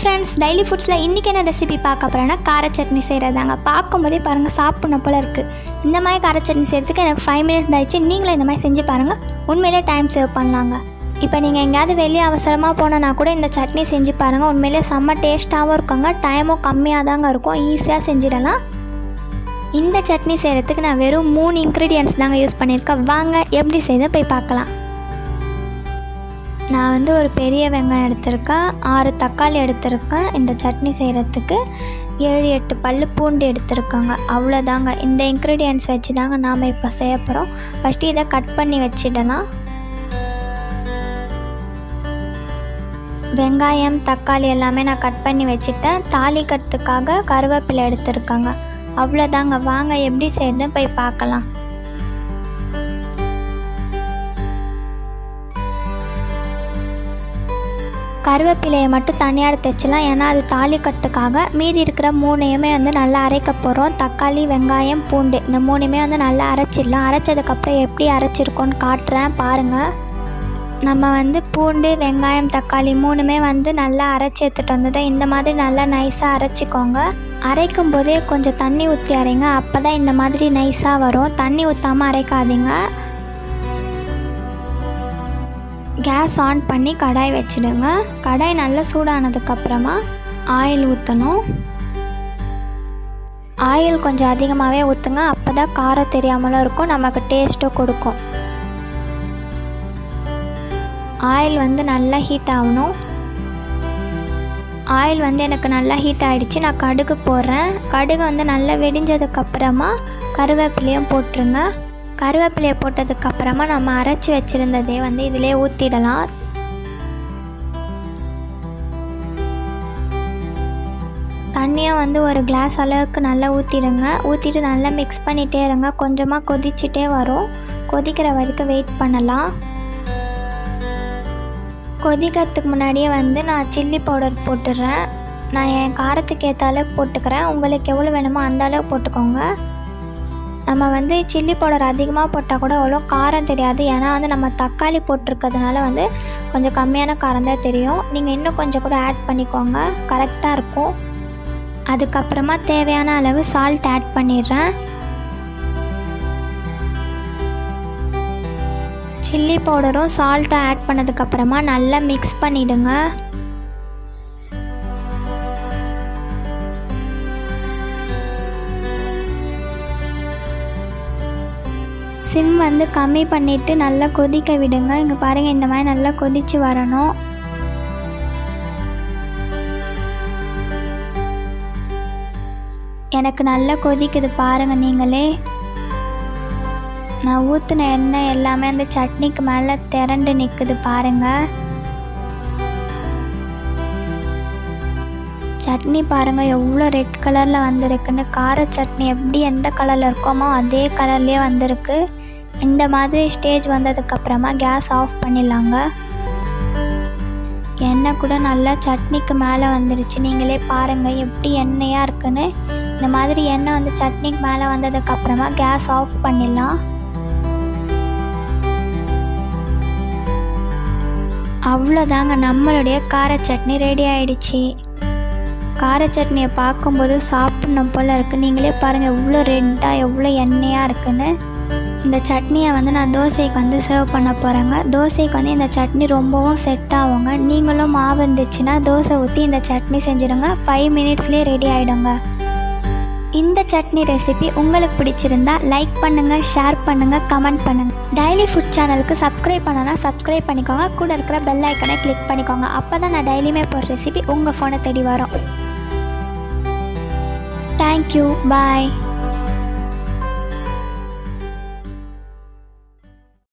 friends daily ஃபுட்ஸில் இன்றைக்கி என்ன recipe பார்க்க போகிறேன்னா கார சட்னி செய்கிறதாங்க பார்க்கும்போதே பாருங்கள் சாப்பிட்ணும் போல இருக்குது இந்த மாதிரி கார சட்னி செய்கிறதுக்கு எனக்கு ஃபைவ் மினிட்ஸ் ஆயிடுச்சு நீங்களும் இந்த மாதிரி செஞ்சு பாருங்கள் உண்மையிலே டைம் சேவ் பண்ணலாங்க இப்போ நீங்கள் எங்கேயாவது வெளியே அவசரமாக போனோன்னா கூட இந்த சட்னி செஞ்சு பாருங்கள் உண்மையிலே செம்ம டேஸ்ட்டாகவும் இருக்குங்க டைமும் கம்மியாக தாங்க இருக்கும் ஈஸியாக செஞ்சிடலாம் இந்த சட்னி செய்கிறதுக்கு நான் வெறும் மூணு இன்க்ரீடியன்ட்ஸ் தாங்க யூஸ் பண்ணியிருக்கேன் வாங்க எப்படி செய்த போய் பார்க்கலாம் நான் வந்து ஒரு பெரிய வெங்காயம் எடுத்திருக்கேன் ஆறு தக்காளி எடுத்திருக்கேன் இந்த சட்னி செய்கிறதுக்கு ஏழு எட்டு பல் பூண்டு எடுத்திருக்காங்க அவ்வளோதாங்க இந்த இன்க்ரீடியன்ட்ஸ் வச்சு தாங்க நாம் இப்போ செய்ய போகிறோம் ஃபஸ்ட்டு இதை கட் பண்ணி வச்சிடலாம் வெங்காயம் தக்காளி எல்லாமே நான் கட் பண்ணி வச்சுட்டேன் தாளிக்கிறதுக்காக கருவேப்பிலை எடுத்திருக்காங்க அவ்வளோதாங்க வாங்க எப்படி செய்யுது போய் பார்க்கலாம் கருவேப்பிலையை மட்டும் தனியாக எடுத்து வச்சலாம் ஏன்னா அது தாளிக்கிறதுக்காக மீதி இருக்கிற மூணையுமே வந்து நல்லா அரைக்க போகிறோம் தக்காளி வெங்காயம் பூண்டு இந்த மூணுமே வந்து நல்லா அரைச்சிடலாம் அரைச்சதுக்கப்புறம் எப்படி அரைச்சிருக்கோன்னு காட்டுறேன் பாருங்கள் நம்ம வந்து பூண்டு வெங்காயம் தக்காளி மூணுமே வந்து நல்லா அரைச்சி எடுத்துகிட்டு வந்துட்டோம் இந்த மாதிரி நல்லா நைஸாக அரைச்சிக்கோங்க அரைக்கும் போதே கொஞ்சம் தண்ணி ஊற்றி அரைங்க அப்போ தான் இந்த மாதிரி நைஸாக வரும் தண்ணி ஊற்றாமல் அரைக்காதீங்க கேஸ் ஆன் பண்ணி கடாய் வச்சிடுங்க கடாய் நல்லா சூடானதுக்கப்புறமா ஆயில் ஊற்றணும் ஆயில் கொஞ்சம் அதிகமாகவே ஊற்றுங்க அப்போ தான் காரம் தெரியாமலும் இருக்கும் நமக்கு டேஸ்ட்டும் கொடுக்கும் ஆயில் வந்து நல்லா ஹீட் ஆகணும் ஆயில் வந்து எனக்கு நல்லா ஹீட் ஆகிடுச்சு நான் கடுகு போடுறேன் கடுகு வந்து நல்லா வெடிஞ்சதுக்கப்புறமா கருவேப்பிலையும் போட்டுருங்க கருவேப்பிலையை போட்டதுக்கப்புறமா நம்ம அரைச்சி வச்சுருந்ததே வந்து இதிலே ஊற்றிடலாம் தண்ணியாக வந்து ஒரு கிளாஸ் அளவுக்கு நல்லா ஊற்றிடுங்க ஊற்றிட்டு நல்லா மிக்ஸ் பண்ணிகிட்டே இருங்க கொஞ்சமாக கொதிச்சுட்டே வரும் கொதிக்கிற வரைக்கும் வெயிட் பண்ணலாம் கொதிக்கிறதுக்கு முன்னாடியே வந்து நான் சில்லி பவுடர் போட்டுடுறேன் நான் என் காரத்துக்கு ஏற்ற அளவுக்கு போட்டுக்கிறேன் உங்களுக்கு எவ்வளோ வேணுமோ அந்த அளவுக்கு போட்டுக்கோங்க நம்ம வந்து சில்லி பவுடர் அதிகமாக போட்டால் கூட அவ்வளோ காரம் தெரியாது ஏன்னா வந்து நம்ம தக்காளி போட்டிருக்கிறதுனால வந்து கொஞ்சம் கம்மியான காரம் தான் தெரியும் நீங்கள் இன்னும் கொஞ்சம் கூட ஆட் பண்ணிக்கோங்க கரெக்டாக இருக்கும் அதுக்கப்புறமா தேவையான அளவு சால்ட் ஆட் பண்ணிடுறேன் சில்லி பவுடரும் சால்ட்டும் ஆட் பண்ணதுக்கப்புறமா நல்லா மிக்ஸ் பண்ணிவிடுங்க சிம் வந்து கம்மி பண்ணிவிட்டு நல்லா கொதிக்க விடுங்க இங்கே பாருங்கள் இந்த மாதிரி நல்லா கொதித்து வரணும் எனக்கு நல்லா கொதிக்குது பாருங்கள் நீங்களே நான் ஊற்றின எண்ணெய் எல்லாமே அந்த சட்னிக்கு மேலே திரண்டு நிற்குது பாருங்கள் சட்னி பாருங்கள் எவ்வளோ ரெட் கலரில் வந்திருக்குன்னு கார சட்னி எப்படி எந்த கலரில் இருக்கோமோ அதே கலர்லேயே வந்திருக்கு இந்த மாதிரி ஸ்டேஜ் வந்ததுக்கப்புறமா கேஸ் ஆஃப் பண்ணிடலாங்க எண்ணெய் கூட நல்லா சட்னிக்கு மேலே வந்துடுச்சு நீங்களே பாருங்கள் எப்படி எண்ணெயாக இருக்குன்னு இந்த மாதிரி எண்ணெய் வந்து சட்னிக்கு மேலே வந்ததுக்கப்புறமா கேஸ் ஆஃப் பண்ணிடலாம் அவ்வளோதாங்க நம்மளுடைய கார சட்னி ரெடி ஆயிடுச்சு கார சட்னியை பார்க்கும்போது சாப்பிட்ணும் போல் இருக்குது நீங்களே பாருங்கள் எவ்வளோ ரெட்டாக எவ்வளோ எண்ணெயாக இருக்குன்னு இந்த சட்னியை வந்து நான் தோசைக்கு வந்து சர்வ் பண்ண போகிறேங்க தோசைக்கு வந்து இந்த சட்னி ரொம்பவும் செட் ஆகுங்க நீங்களும் மாவு இருந்துச்சுன்னா தோசை ஊற்றி இந்த சட்னி செஞ்சுடுங்க ஃபைவ் மினிட்ஸ்லேயே ரெடி ஆகிடுங்க இந்த சட்னி ரெசிபி உங்களுக்கு பிடிச்சிருந்தா லைக் பண்ணுங்கள் ஷேர் பண்ணுங்கள் கமெண்ட் பண்ணுங்கள் டெய்லி ஃபுட் சேனலுக்கு சப்ஸ்கிரைப் பண்ணனா சப்ஸ்கிரைப் பண்ணிக்கோங்க கூட இருக்கிற பெல் ஐக்கனை கிளிக் பண்ணிக்கோங்க அப்போ தான் நான் டெய்லியுமே போகிற ரெசிபி உங்கள் ஃபோனை தேடி வரும் தேங்க்யூ பாய்